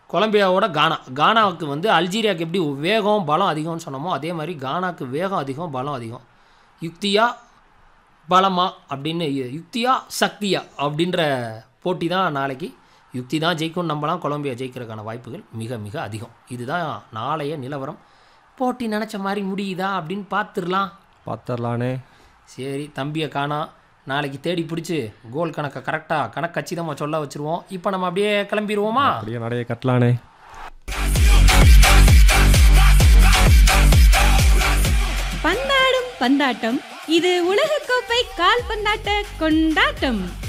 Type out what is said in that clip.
கொலம்பியாவோட கானா கானாவுக்கு வந்து அல்ஜீரியாவுக்கு எப்படி வேகம் பலம் அதிகம்னு சொன்னோமோ அதே மாதிரி கானாக்கு வேகம் அதிகம் பலம் அதிகம் யுக்தியா பலமா அப்படின்னு யு- யுக்தியா சக்தியா அப்படின்ற போட்டி தான் நாளைக்கு யுக்தி தான் ஜெயிக்கும் நம்பலாம் கொலம்பியா ஜெயிக்கிறதுக்கான வாய்ப்புகள் மிக மிக அதிகம் இதுதான் நாளைய நிலவரம் போட்டி நினச்ச மாதிரி முடியுதா அப்படின்னு பார்த்துடலாம் பார்த்துடலானே சரி தம்பியை காணா நாளைக்கு தேடி பிடிச்சி கோல் கணக்கை கரெக்டாக கணக்கு கச்சிதமாக சொல்ல வச்சுருவோம் இப்போ நம்ம அப்படியே கிளம்பிடுவோமா அப்படியே நடைய கட்டலானே பந்தாடும் பந்தாட்டம் இது உலகக்கோப்பை கால்பந்தாட்ட கொண்டாட்டம்